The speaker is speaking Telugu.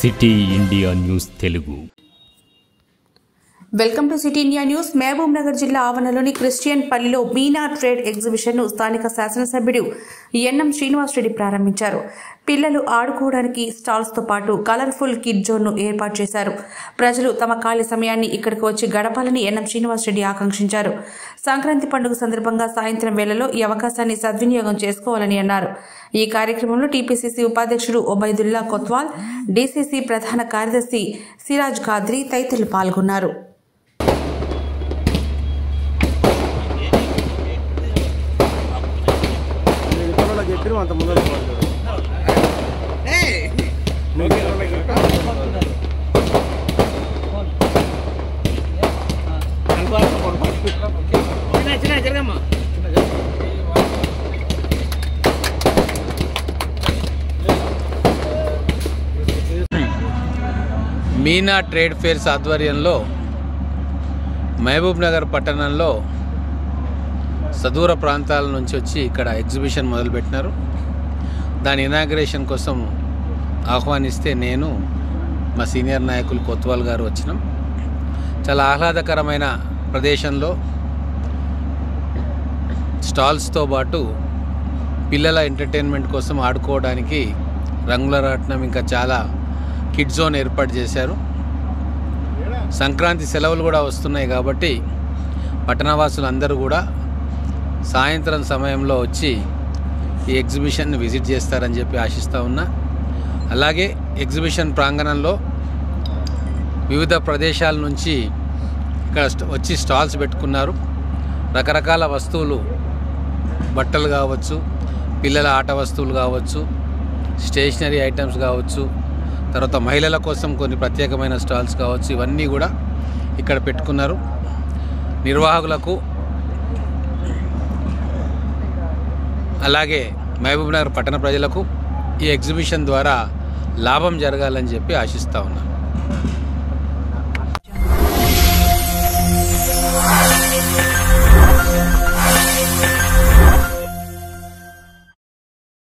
city India news Telugu welcome to city India news Mahabub Nagar జిల్లా ఆవరణలోని క్రిస్టియన్ పల్లిలో మీనా ట్రేడ్ ఎగ్జిబిషన్ ను స్థానిక శాసనసభ్యుడు ఎన్ఎం శ్రీనివాస్ రెడ్డి ప్రారంభించారు పిల్లలు ఆడుకోవడానికి స్టాల్స్ తో పాటు కలర్ఫుల్ కిడ్ జోన్ ను ఏర్పాటు చేశారు ప్రజలు తమ ఖాళీ సమయాన్ని ఇక్కడికి వచ్చి గడపాలని ఎన్ఎం శ్రీనివాస్ రెడ్డి ఆకాంక్షించారు సంక్రాంతి పండుగ సందర్భంగా సాయంత్రం వేళలో ఈ అవకాశాన్ని సద్వినియోగం చేసుకోవాలని అన్నారు ఈ కార్యక్రమంలో టీపీసీసీ ఉపాధ్యక్షుడు ఒబైదుల్లా కొత్వాల్ డీసీసీ ప్రధాన కార్యదర్శి సిరాజ్ ఖాద్రి తదితరులు పాల్గొన్నారు ఇతరులకు చెప్పిన అంత ముందర పోతాడు మీనా ట్రేడ్ ఫేర్స్ ఆధ్వర్యంలో మహబూబ్ నగర్ పట్టణంలో సదూర ప్రాంతాల నుంచి వచ్చి ఇక్కడ ఎగ్జిబిషన్ మొదలుపెట్టినారు దాని ఇనాగ్రేషన్ కోసం ఆహ్వానిస్తే నేను మా సీనియర్ నాయకులు కొత్వాల్ గారు వచ్చినాం చాలా ఆహ్లాదకరమైన ప్రదేశంలో స్టాల్స్తో పాటు పిల్లల ఎంటర్టైన్మెంట్ కోసం ఆడుకోవడానికి రంగుల రాట్నం ఇంకా చాలా కిడ్ జోన్ ఏర్పాటు చేశారు సంక్రాంతి సెలవులు కూడా వస్తున్నాయి కాబట్టి పట్టణవాసులు అందరూ కూడా సాయంత్రం సమయంలో వచ్చి ఈ ఎగ్జిబిషన్ని విజిట్ చేస్తారని చెప్పి ఆశిస్తూ ఉన్నా అలాగే ఎగ్జిబిషన్ ప్రాంగణంలో వివిధ ప్రదేశాల నుంచి ఇక్కడ స్ట్- వచ్చి స్టాల్స్ పెట్టుకున్నారు రకరకాల వస్తువులు బట్టలు కావచ్చు పిల్లల ఆట వస్తువులు కావచ్చు స్టేషనరీ ఐటమ్స్ కావచ్చు తర్వాత మహిళల కోసం కొన్ని ప్రత్యేకమైన స్టాల్స్ కావచ్చు ఇవన్నీ కూడా ఇక్కడ పెట్టుకున్నారు నిర్వాహకులకు అలాగే మహబూబ్ నగర్ పట్టణ ప్రజలకు ఈ ఎగ్జిబిషన్ ద్వారా లాభం జరగాలని చెప్పి ఆశిస్తూ ఉన్నాను